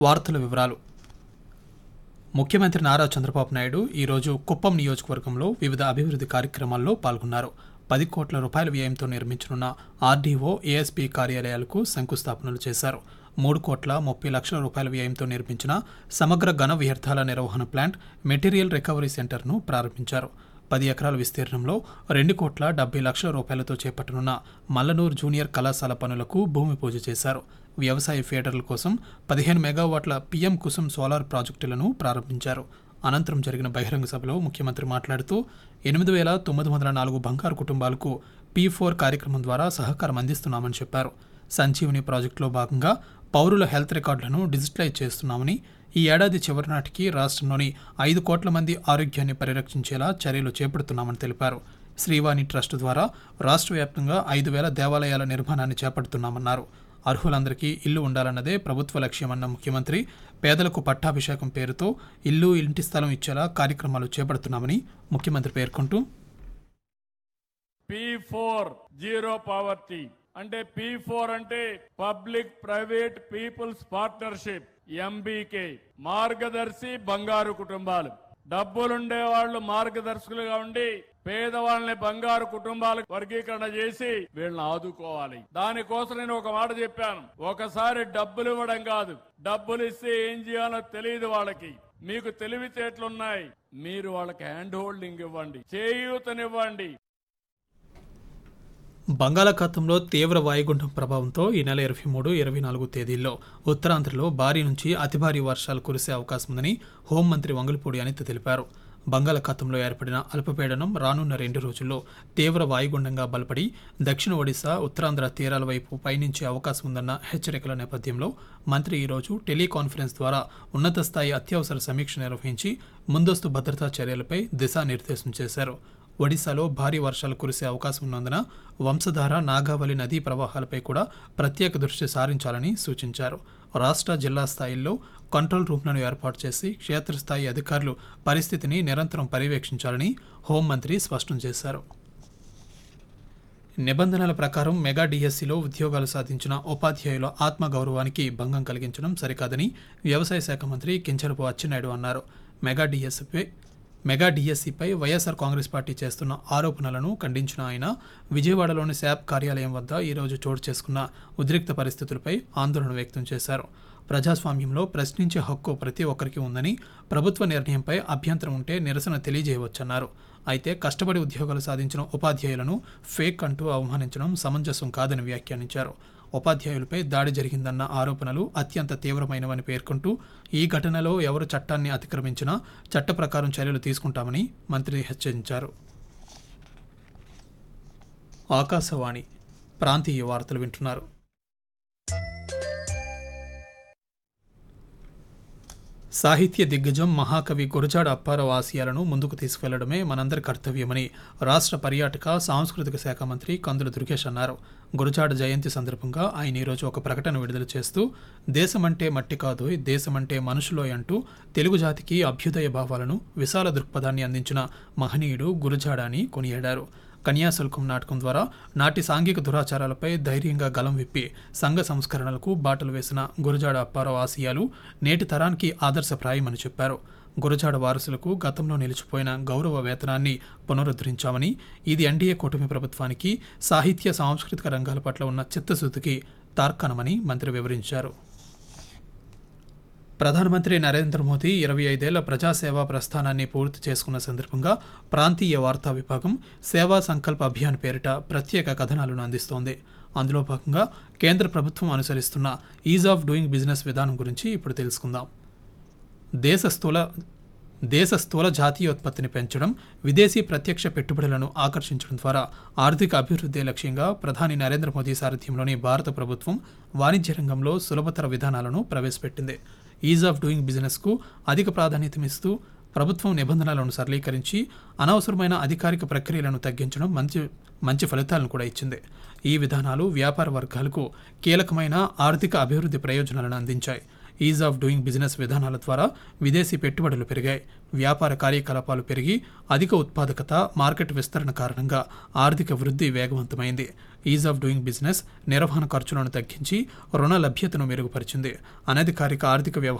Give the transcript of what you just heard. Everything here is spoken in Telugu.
వార్తల వివరాలు ముఖ్యమంత్రి నారా చంద్రబాబు నాయుడు ఈరోజు కుప్పం నియోజకవర్గంలో వివిధ అభివృద్ధి కార్యక్రమాల్లో పాల్గొన్నారు పది కోట్ల రూపాయల వ్యయంతో నిర్మించనున్న ఆర్డీఓ ఏఎస్పీ కార్యాలయాలకు శంకుస్థాపనలు చేశారు మూడు కోట్ల ముప్పై లక్షల రూపాయల వ్యయంతో నిర్మించిన సమగ్ర ఘన వ్యర్థాల నిర్వహణ ప్లాంట్ మెటీరియల్ రికవరీ సెంటర్ను ప్రారంభించారు పది ఎకరాల విస్తీర్ణంలో రెండు కోట్ల డెబ్బై లక్షల రూపాయలతో చేపట్టనున్న మల్లనూరు జూనియర్ కళాశాల పనులకు భూమి పూజ చేశారు వ్యవసాయ ఫీడర్ల కోసం పదిహేను మెగావాట్ల పీఎం కుసుమ్ సోలార్ ప్రాజెక్టులను ప్రారంభించారు అనంతరం జరిగిన బహిరంగ సభలో ముఖ్యమంత్రి మాట్లాడుతూ ఎనిమిది వేల తొమ్మిది వందల నాలుగు బంగారు కుటుంబాలకు పీ ఫోర్ కార్యక్రమం ద్వారా సహకారం అందిస్తున్నామని చెప్పారు సంజీవని ప్రాజెక్టులో భాగంగా పౌరుల హెల్త్ రికార్డులను డిజిటలైజ్ చేస్తున్నామని ఈ ఏడాది చివరి నాటికి రాష్ట్రంలోని ఐదు కోట్ల మంది ఆరోగ్యాన్ని పరిరక్షించేలా చర్యలు చేపడుతున్నామని తెలిపారు శ్రీవాణి ట్రస్ట్ ద్వారా రాష్ట్ర వ్యాప్తంగా ఐదు వేల దేవాలయాల నిర్మాణాన్ని చేపడుతున్నామన్నారు అర్హులందరికీ ఇల్లు ఉండాలన్నదే ప్రభుత్వ లక్ష్యమన్న ముఖ్యమంత్రి పేదలకు పట్టాభిషేకం పేరుతో ఇల్లు ఇంటి స్థలం ఇచ్చేలా కార్యక్రమాలు చేపడుతున్నామని ముఖ్యమంత్రి పేర్కొంటూ పి ఫోర్ జీరో పావర్టీ అంటే పి ఫోర్ అంటే public private people's partnership MBK మార్గదర్శి బంగారు కుటుంబాలు డబ్బులుండే వాళ్ళు మార్గదర్శకులుగా ఉండి పేదవాళ్ళని బంగారు కుటుంబాలకు వర్గీకరణ చేసి వీళ్ళని ఆదుకోవాలి దానికోసం నేను ఒక మాట చెప్పాను ఒకసారి డబ్బులు ఇవ్వడం కాదు డబ్బులు ఇస్తే ఏం చేయాలో తెలియదు వాళ్ళకి మీకు తెలివితేటలున్నాయి మీరు వాళ్ళకి హ్యాండ్ హోల్డింగ్ ఇవ్వండి చేయూతనివ్వండి బంగాళాఖాతంలో తీవ్ర వాయుగుండం ప్రభావంతో ఈ నెల ఇరవై మూడు ఇరవై నాలుగు తేదీల్లో ఉత్తరాంధ్రలో భారీ నుంచి అతి భారీ వర్షాలు కురిసే అవకాశం ఉందని హోంమంత్రి వంగలపూడి అనిత తెలిపారు బంగాళాఖాతంలో ఏర్పడిన అల్పపీడనం రానున్న రెండు రోజుల్లో తీవ్ర వాయుగుండంగా బలపడి దక్షిణ ఒడిశా ఉత్తరాంధ్ర తీరాల వైపు పయనించే అవకాశం ఉందన్న హెచ్చరికల నేపథ్యంలో మంత్రి ఈరోజు టెలికాన్ఫరెన్స్ ద్వారా ఉన్నత స్థాయి అత్యవసర సమీక్ష నిర్వహించి ముందస్తు భద్రతా చర్యలపై దిశానిర్దేశం చేశారు ఒడిశాలో భారీ వర్షాలు కురిసే అవకాశం ఉన్నందున వంశధార నాగావళి నదీ ప్రవాహాలపై కూడా ప్రత్యేక దృష్టి సారించాలని సూచించారు రాష్ట్ర జిల్లా స్థాయిల్లో కంట్రోల్ రూమ్లను ఏర్పాటు చేసి క్షేత్రస్థాయి అధికారులు పరిస్థితిని నిరంతరం పర్యవేక్షించాలని హోంమంత్రి స్పష్టం చేశారు నిబంధనల ప్రకారం మెగా డిఎస్సిలో ఉద్యోగాలు సాధించిన ఉపాధ్యాయుల ఆత్మగౌరవానికి భంగం కలిగించడం సరికాదని వ్యవసాయ శాఖ మంత్రి కించరపు అచ్చెన్నాయుడు అన్నారు మెగా డిఎస్సిపై మెగా డిఎస్సిపై వైఎస్ఆర్ కాంగ్రెస్ పార్టీ చేస్తున్న ఆరోపణలను ఖండించిన ఆయన విజయవాడలోని శాప్ కార్యాలయం వద్ద ఈరోజు చోటు చేసుకున్న ఉద్రిక్త పరిస్థితులపై ఆందోళన వ్యక్తం చేశారు ప్రజాస్వామ్యంలో ప్రశ్నించే హక్కు ప్రతి ఒక్కరికి ఉందని ప్రభుత్వ నిర్ణయంపై అభ్యంతరం ఉంటే నిరసన తెలియజేయవచ్చన్నారు అయితే కష్టపడి ఉద్యోగాలు సాధించిన ఉపాధ్యాయులను ఫేక్ అంటూ అవమానించడం సమంజసం కాదని వ్యాఖ్యానించారు ఉపాధ్యాయులపై దాడి జరిగిందన్న ఆరోపణలు అత్యంత తీవ్రమైనవని పేర్కొంటూ ఈ ఘటనలో ఎవరు చట్టాన్ని అతిక్రమించినా చట్ట ప్రకారం చర్యలు తీసుకుంటామని మంత్రి హెచ్చరించారు ఆకాశవాణి ప్రాంతీయ వార్తలు వింటున్నారు సాహిత్య దిగ్గజం మహాకవి గురజాడ అప్పారావు ఆశయాలను ముందుకు తీసుకెళ్లడమే మనందరి కర్తవ్యమని రాష్ట్ర పర్యాటక సాంస్కృతిక శాఖ మంత్రి కందుల దుర్గేష్ అన్నారు గురజాడ జయంతి సందర్భంగా ఆయన ఈరోజు ఒక ప్రకటన విడుదల చేస్తూ దేశమంటే మట్టి కాదు దేశమంటే మనుషులోయ్ అంటూ తెలుగు జాతికి అభ్యుదయ భావాలను విశాల దృక్పథాన్ని అందించిన మహనీయుడు గురజాడ అని కొనియాడారు కన్యాశుల్కం నాటకం ద్వారా నాటి సాంఘిక దురాచారాలపై ధైర్యంగా గలం విప్పి సంఘ సంస్కరణలకు బాటలు వేసిన గురజాడ అప్పారావు ఆశయాలు నేటి తరానికి ఆదర్శప్రాయమని చెప్పారు గురజాడ వారసులకు గతంలో నిలిచిపోయిన గౌరవ వేతనాన్ని పునరుద్ధరించామని ఇది ఎన్డీఏ కూటమి ప్రభుత్వానికి సాహిత్య సాంస్కృతిక రంగాల పట్ల ఉన్న చిత్తశుద్ధికి తార్కాణమని మంత్రి వివరించారు ప్రధానమంత్రి నరేంద్ర మోదీ ఇరవై ఐదేళ్ల ప్రజాసేవా ప్రస్థానాన్ని పూర్తి చేసుకున్న సందర్భంగా ప్రాంతీయ వార్తా విభాగం సేవా సంకల్ప అభియాన్ పేరిట ప్రత్యేక కథనాలను అందిస్తోంది అందులో భాగంగా కేంద్ర ప్రభుత్వం అనుసరిస్తున్న ఈజ్ ఆఫ్ డూయింగ్ బిజినెస్ విధానం గురించి ఇప్పుడు తెలుసుకుందాం దేశ స్థూల దేశ స్థూల జాతీయోత్పత్తిని పెంచడం విదేశీ ప్రత్యక్ష పెట్టుబడులను ఆకర్షించడం ద్వారా ఆర్థిక అభివృద్ధి లక్ష్యంగా ప్రధాని నరేంద్ర మోదీ సారథ్యంలోని భారత ప్రభుత్వం వాణిజ్య రంగంలో సులభతర విధానాలను ప్రవేశపెట్టింది ఈజ్ ఆఫ్ డూయింగ్ బిజినెస్కు అధిక ప్రాధాన్యతనిస్తూ ప్రభుత్వం నిబంధనలను సరళీకరించి అనవసరమైన అధికారిక ప్రక్రియలను తగ్గించడం మంచి మంచి ఫలితాలను కూడా ఇచ్చింది ఈ విధానాలు వ్యాపార వర్గాలకు కీలకమైన ఆర్థిక అభివృద్ధి ప్రయోజనాలను అందించాయి ఈజ్ ఆఫ్ డూయింగ్ బిజినెస్ విధానాల ద్వారా విదేశీ పెట్టుబడులు పెరిగాయి వ్యాపార కార్యకలాపాలు పెరిగి అధిక ఉత్పాదకత మార్కెట్ విస్తరణ కారణంగా ఆర్థిక వృద్ధి వేగవంతమైంది ఈజ్ ఆఫ్ డూయింగ్ బిజినెస్ నిర్వహణ ఖర్చులను తగ్గించి రుణ లభ్యతను మెరుగుపరిచింది అనధికారిక ఆర్థిక వ్యవహారాలు